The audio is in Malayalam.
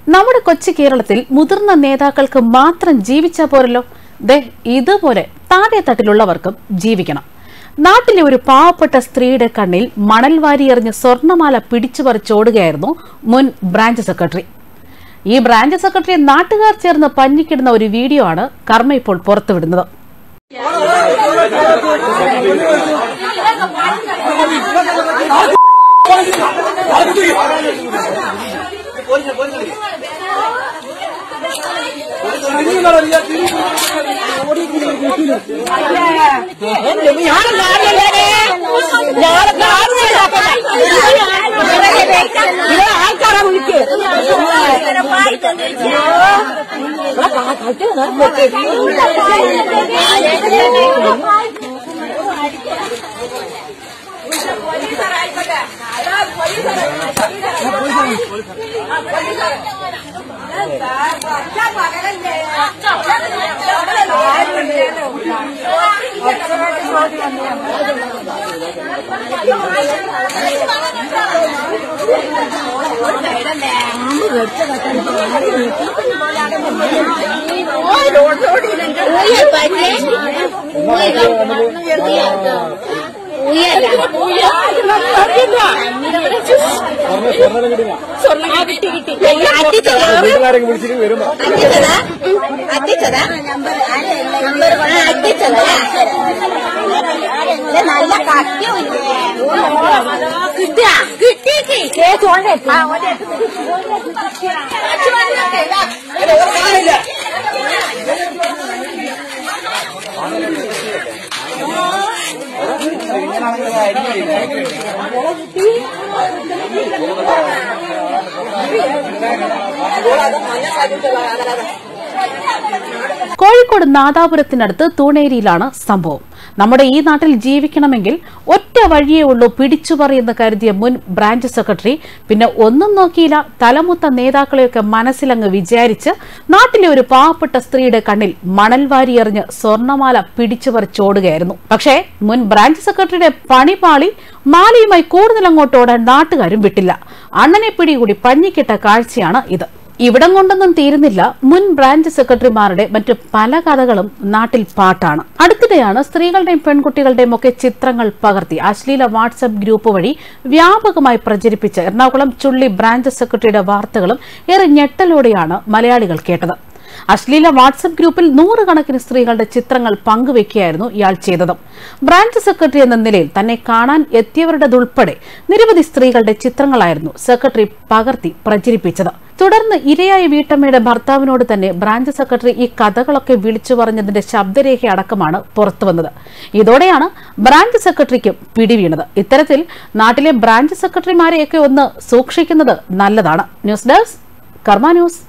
നമ്മുടെ കൊച്ചു കേരളത്തിൽ മുതിർന്ന നേതാക്കൾക്ക് മാത്രം ജീവിച്ചാ പോരല്ലോ ദേ ഇതുപോലെ താഴെ തട്ടിലുള്ളവർക്കും ജീവിക്കണം നാട്ടിലെ ഒരു പാവപ്പെട്ട സ്ത്രീയുടെ കണ്ണിൽ മണൽ വാരിയെറിഞ്ഞ് സ്വർണമാല പിടിച്ചു പറിച്ചോടുകയായിരുന്നു മുൻ ബ്രാഞ്ച് സെക്രട്ടറി ഈ ബ്രാഞ്ച് സെക്രട്ടറിയെ നാട്ടുകാർ ചേർന്ന് പഞ്ഞിക്കിടുന്ന ഒരു വീഡിയോ ആണ് കർമ്മ ഇപ്പോൾ പുറത്തുവിടുന്നത് ആൾക്കാരെ വിളിക്ക് വീട്ടുകാരെങ്കിലും വിളിച്ചിട്ട് വരുമ്പോ നല്ല കിട്ടിയ കിട്ടി കേസോണ്ടേ കോഴിക്കോട് നാദാപുരത്തിനടുത്ത് തൂണേരിയിലാണ് സംഭവം നമ്മുടെ ഈ നാട്ടിൽ ജീവിക്കണമെങ്കിൽ ഒറ്റ വഴിയേ ഉള്ളൂ പിടിച്ചുപറിയെന്ന് കരുതിയ മുൻ ബ്രാഞ്ച് സെക്രട്ടറി പിന്നെ ഒന്നും നോക്കിയില്ല തലമുത്ത നേതാക്കളെയൊക്കെ മനസ്സിലങ്ങ് വിചാരിച്ച് നാട്ടിലെ ഒരു പാവപ്പെട്ട സ്ത്രീയുടെ കണ്ണിൽ മണൽ വാരിയെറിഞ്ഞ് സ്വർണമാല പിടിച്ചുപറിച്ചോടുകയായിരുന്നു പക്ഷേ മുൻ ബ്രാഞ്ച് സെക്രട്ടറിയുടെ പണിപാളി മാലയുമായി കൂടുതൽ അങ്ങോട്ട് ഓടാൻ നാട്ടുകാരും വിട്ടില്ല അണ്ണനെ പിടികൂടി പഞ്ഞിക്കിട്ട കാഴ്ചയാണ് ഇത് ഇവിടം കൊണ്ടൊന്നും തീരുന്നില്ല മുൻ ബ്രാഞ്ച് സെക്രട്ടറിമാരുടെ മറ്റു പല കഥകളും നാട്ടിൽ പാട്ടാണ് അടുത്തിടെയാണ് സ്ത്രീകളുടെയും പെൺകുട്ടികളുടെയും ഒക്കെ ചിത്രങ്ങൾ പകർത്തി അശ്ലീല വാട്സപ്പ് ഗ്രൂപ്പ് വഴി വ്യാപകമായി പ്രചരിപ്പിച്ച എറണാകുളം ചുള്ളി ബ്രാഞ്ച് സെക്രട്ടറിയുടെ വാർത്തകളും ഏറെ ഞെട്ടലോടെയാണ് മലയാളികൾ കേട്ടത് അശ്ലീല വാട്സപ്പ് ഗ്രൂപ്പിൽ നൂറുകണക്കിന് സ്ത്രീകളുടെ ചിത്രങ്ങൾ പങ്കുവെക്കുകയായിരുന്നു ഇയാൾ ചെയ്തത് ബ്രാഞ്ച് സെക്രട്ടറി എന്ന നിലയിൽ തന്നെ കാണാൻ എത്തിയവരുടേതുൾപ്പെടെ നിരവധി സ്ത്രീകളുടെ ചിത്രങ്ങളായിരുന്നു സെക്രട്ടറി പകർത്തി പ്രചരിപ്പിച്ചത് തുടർന്ന് ഇരയായ വീട്ടമ്മയുടെ ഭർത്താവിനോട് തന്നെ ബ്രാഞ്ച് സെക്രട്ടറി ഈ കഥകളൊക്കെ വിളിച്ചു പറഞ്ഞതിന്റെ ശബ്ദരേഖ അടക്കമാണ് പുറത്തുവന്നത് ഇതോടെയാണ് ബ്രാഞ്ച് സെക്രട്ടറിക്കും പിടിവീണത് ഇത്തരത്തിൽ നാട്ടിലെ ബ്രാഞ്ച് സെക്രട്ടറിമാരെയൊക്കെ ഒന്ന് സൂക്ഷിക്കുന്നത് നല്ലതാണ് ന്യൂസ് ഡെസ്ക് കർമ്മ ന്യൂസ്